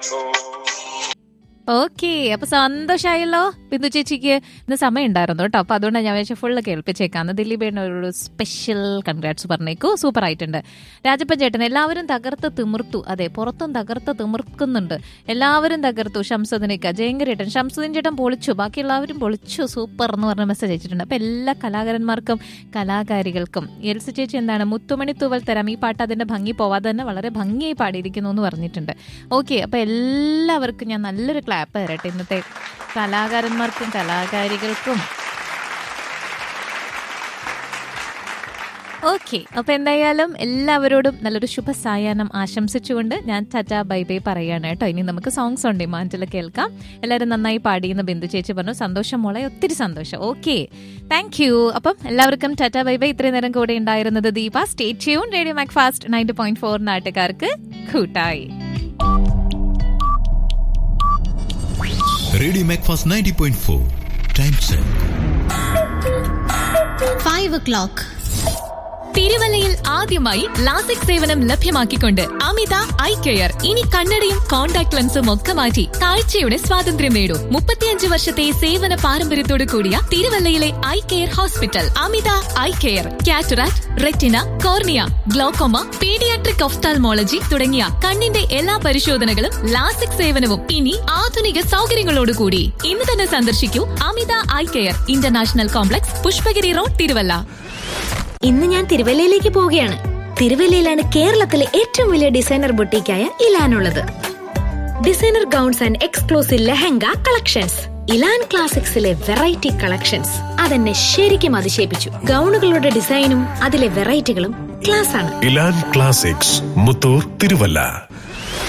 okay അപ്പൊ സന്തോഷമായല്ലോ ബിന്ദു ചേച്ചിക്ക് ഇന്ന് സമയം ഉണ്ടായിരുന്നു കേട്ടോ അപ്പൊ അതുകൊണ്ടാണ് ഞാൻ വിചാരിച്ച ഫുള്ള് കേൾപ്പിച്ചേക്കാന്ന് ദിലീപേണ് ഒരു സ്പെഷ്യൽ കൺഗ്രാറ്റ്സ് പറഞ്ഞേക്കൂ സൂപ്പർ ആയിട്ടുണ്ട് രാജപ്പൻ ചേട്ടൻ എല്ലാവരും തകർത്ത് തിമിർത്തു അതെ പുറത്തും തകർത്ത് തിമിർക്കുന്നുണ്ട് എല്ലാവരും തകർത്തു ഷംസുദിനേക്ക ജയങ്കരേട്ടൻ ഷംസുദ്ദീൻ ചേട്ടൻ പൊളിച്ചു ബാക്കി എല്ലാവരും പൊളിച്ചു സൂപ്പർ എന്ന് പറഞ്ഞ മെസ്സേജ് അയച്ചിട്ടുണ്ട് അപ്പൊ എല്ലാ കലാകാരന്മാർക്കും കലാകാരികൾക്കും എൽസ ചേച്ചി എന്താണ് മുത്തുമണി തൂവൽ തരാം ഈ പാട്ട് അതിന്റെ ഭംഗി പോവാതെ തന്നെ വളരെ ഭംഗിയായി പാടിയിരിക്കുന്നു എന്ന് പറഞ്ഞിട്ടുണ്ട് ഓക്കെ അപ്പൊ എല്ലാവർക്കും ഞാൻ നല്ലൊരു ക്ലാപ്പ് തരട്ടെ ഇന്നത്തെ കലാകാരന്മാർക്കും കലാകാരികൾക്കും ഓക്കെ അപ്പൊ എന്തായാലും എല്ലാവരോടും നല്ലൊരു ശുഭസായാഹ്നം ആശംസിച്ചുകൊണ്ട് ഞാൻ ടാറ്റ ബൈ ബൈ പറയാണ് കേട്ടോ ഇനി നമുക്ക് സോങ്സ് ഉണ്ട് ഡിമാൻഡിൽ കേൾക്കാം എല്ലാവരും നന്നായി പാടിയെന്ന് ബിന്ദു ചേച്ചി പറഞ്ഞു സന്തോഷം മോളെ ഒത്തിരി സന്തോഷം ഓക്കെ താങ്ക് യു അപ്പം എല്ലാവർക്കും ടാറ്റ ബൈ ബൈ ഇത്രയും നേരം കൂടെ ഉണ്ടായിരുന്നത് Deepa stay tune radio Macfast ninety point four നാട്ടുകാർക്ക് കൂട്ടായി radio Macfast ninety point four time check five o'clock തിരുവല്ലയിൽ ആദ്യമായി ലാസിക് സേവനം ലഭ്യമാക്കിക്കൊണ്ട് അമിത ഐ കെയർ ഇനി കണ്ണടയും കോൺടാക്ട് ലെൻസും ഒക്കെ മാറ്റി കാഴ്ചയുടെ സ്വാതന്ത്ര്യം നേടൂ മുപ്പത്തിയഞ്ച് വർഷത്തെ സേവന പാരമ്പര്യത്തോടു കൂടിയ തിരുവല്ലയിലെ eye care hospital Amitha eye care cataract retina cornea glaucoma paediatric ophthalmology തുടങ്ങിയ കണ്ണിന്റെ എല്ലാ പരിശോധനകളും ലാസിക് സേവനവും ഇനി ആധുനിക സൗകര്യങ്ങളോടുകൂടി ഇന്ന് തന്നെ സന്ദർശിക്കൂ Amitha eye care international complex Pushpagiri road Thiruvalla ഇന്ന് ഞാൻ തിരുവല്ലയിലേക്ക് പോവുകയാണ് തിരുവല്ലയിലാണ് കേരളത്തിലെ ഏറ്റവും വലിയ ഡിസൈനർ ബൊട്ടീക്കായ ഇലാനുള്ളത് designer gowns and exclusive lehenga collections Elan ക്ലാസിക്സിലെ വെറൈറ്റി കളക്ഷൻസ് അതെന്നെ ശരിക്കും അതിശയിപ്പിച്ചു ഗൗണുകളുടെ ഡിസൈനും അതിലെ വെറൈറ്റികളും ക്ലാസ് ആണ് ഇലാൻ ക്ലാസിക്സ് മുത്തൂർ തിരുവല്ല